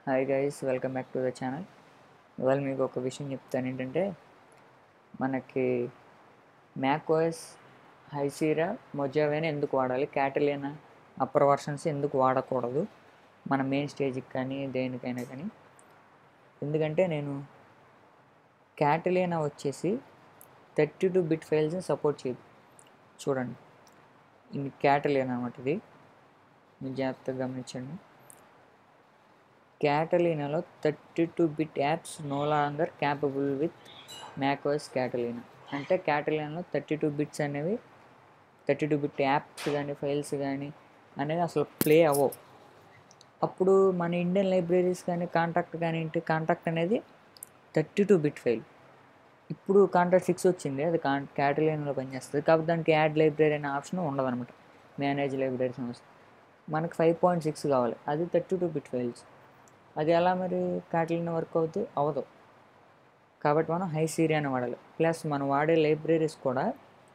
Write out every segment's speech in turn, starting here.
hi guys welcome back to the channel ఇవాళ మీకు ఒక విషయం చెప్తాను ఏంటంటే మనకి మ్యాక్ ఓఎస్ హైసీరా మొజావేనా ఎందుకు వాడాలి క్యాటలీనా అప్పర్ వర్షన్స్ ఎందుకు వాడకూడదు మన మెయిన్ స్టేజ్కి కానీ దేనికైనా కానీ ఎందుకంటే నేను క్యాటలీనా వచ్చేసి థర్టీ టూ బిట్ ఫైల్స్ని సపోర్ట్ చేయదు చూడండి ఇది క్యాటలీనా అనమాట ఇది మీరు జాగ్రత్తగా గమనించండి క్యాటలీనాలో thirty two bit apps no longer capable with macOS Catalina అంటే క్యాటలీనాలో థర్టీ టూ బిట్స్ అనేవి థర్టీ టూ బిట్ యాప్స్ కానీ ఫైల్స్ కానీ అనేవి అసలు ప్లే అవ్వవు అప్పుడు మన ఇండియన్ లైబ్రరీస్ కానీ కాంటాక్ట్ కానీ ఏంటి కాంటాక్ట్ అనేది థర్టీ టూ బిట్ ఫైల్ ఇప్పుడు కాంటాక్ట్ సిక్స్ వచ్చింది అది కాన్ క్యాటలీనాలో పనిచేస్తుంది కాబట్టి దానికి యాడ్ లైబ్రరీ అనే ఆప్షన్ ఉండదన్నమాట మేనేజ్ లైబ్రరీస్ అని వస్తుంది మనకి ఫైవ్ పాయింట్ సిక్స్ కావాలి అది థర్టీ టూ బిట్ ఫైల్స్ అది ఎలా మరి క్యాటలీన్ వర్క్ అవుతుంది అవ్వదు కాబట్టి మనం హై సీరియాని వాడాలి ప్లస్ మనం వాడే లైబ్రరీస్ కూడా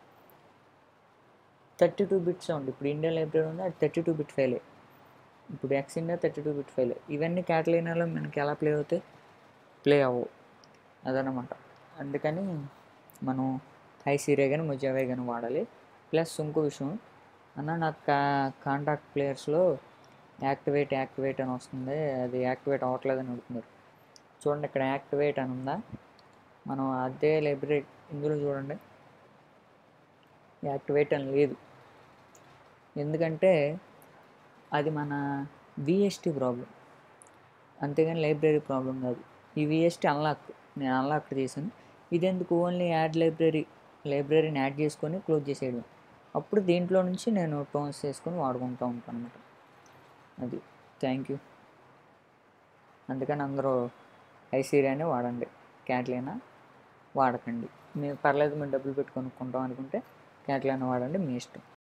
థర్టీ టూ బిట్స్ ఉంది ఇప్పుడు ఇండియన్ లైబ్రరీ ఉంది అది థర్టీ టూ బిట్ ఫైలే ఇప్పుడు X India thirty two bit ఫైలే ఇవన్నీ క్యాటలీనాలో మనకి ఎలా ప్లే అవుతాయి ప్లే అవ్వవు అదనమాట అందుకని మనం హై సీరియా కానీ ముజావే కానీ వాడాలి ప్లస్ ఇంకో విషయం అన్న నాకు కా కాంటాక్ట్ ప్లేయర్స్లో యాక్టివేట్ యాక్టివేట్ అని వస్తుంది అది యాక్టివేట్ అవ్వట్లేదని అడుగుతున్నారు చూడండి ఇక్కడ యాక్టివేట్ అని ఉందా మనం అదే లైబ్రరీ ఇందులో చూడండి యాక్టివేట్ అని లేదు ఎందుకంటే అది మన విఎస్టీ ప్రాబ్లం అంతేగాని లైబ్రరీ ప్రాబ్లం కాదు ఈ విఎస్టీ అన్లాక్ నేను అన్లాక్ చేశాను ఇదెందుకు ఓన్లీ యాడ్ లైబ్రరీ లైబ్రరీని యాడ్ చేసుకొని క్లోజ్ చేసేయడం అప్పుడు దీంట్లో నుంచి నేను టోన్స్ చేసుకొని వాడుకుంటూ ఉంటాను అనమాట అది థ్యాంక్ యూ అందుకని అందరూ ఐసీరియానే వాడండి క్యాట్లీనా వాడకండి మీరు పర్లేదు మేము డబ్బులు పెట్టి కొనుక్కుంటాం అనుకుంటే క్యాట్లీనా వాడండి మీ ఇష్టం